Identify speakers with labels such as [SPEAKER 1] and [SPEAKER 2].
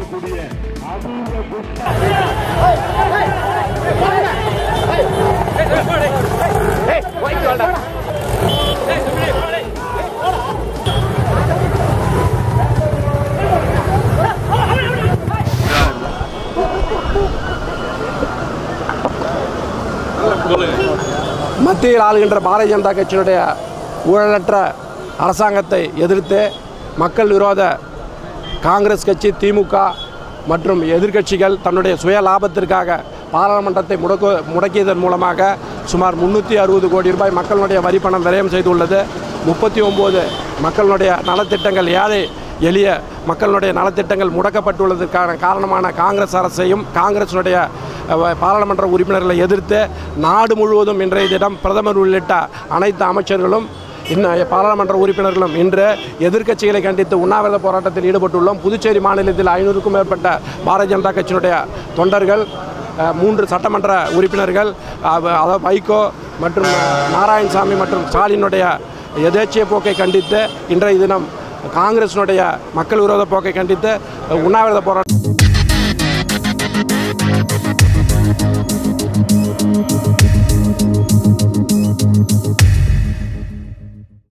[SPEAKER 1] இருக்கக்கூடிய அபூர்வ குஷ்டா
[SPEAKER 2] மத்தியில் ஆளுகின்ற பாரதிய ஜனதா கட்சியினுடைய ஊழலற்ற அரசாங்கத்தை எதிர்த்து மக்கள் விரோத காங்கிரஸ் கட்சி திமுக மற்றும் எதிர்க்கட்சிகள் தன்னுடைய சுய லாபத்திற்காக பாராளுமன்றத்தை முடக்கு முடக்கியதன் மூலமாக சுமார் முந்நூற்றி அறுபது கோடி ரூபாய் மக்களுடைய வரி பணம் விரயம் செய்துள்ளது முப்பத்தி ஒம்பது மக்களுடைய நலத்திட்டங்கள் ஏழை எளிய மக்களுடைய நலத்திட்டங்கள் முடக்கப்பட்டுள்ளதற்கான காரணமான காங்கிரஸ் அரசையும் காங்கிரஸினுடைய அஹ், பாராளுமன்ற உறுப்பினர்களை எதிர்த்து நாடு முழுவதும் இன்றைய தினம் பிரதமர் உள்ளிட்ட அனைத்து அமைச்சர்களும் இன்னும் பாராளுமன்ற உறுப்பினர்களும் இன்று எதிர்க்கட்சிகளை கண்டித்து உண்ணாவிரத போராட்டத்தில் ஈடுபட்டுள்ளோம் புதுச்சேரி மாநிலத்தில் ஐநூறுக்கும் மேற்பட்ட பாரதிய ஜனதா கட்சியினுடைய தொண்டர்கள் அஹ், மூன்று சட்டமன்ற உறுப்பினர்கள் அஹ், அதாவது வைகோ மற்றும் அஹ், நாராயணசாமி மற்றும் ஸ்டாலினுடைய எதேச்சிய போக்கை கண்டித்து இன்றைய தினம் காங்கிரசினுடைய மக்கள் விரோத போக்கை கண்டித்து அஹ், உண்ணாவிரத போராட்டம்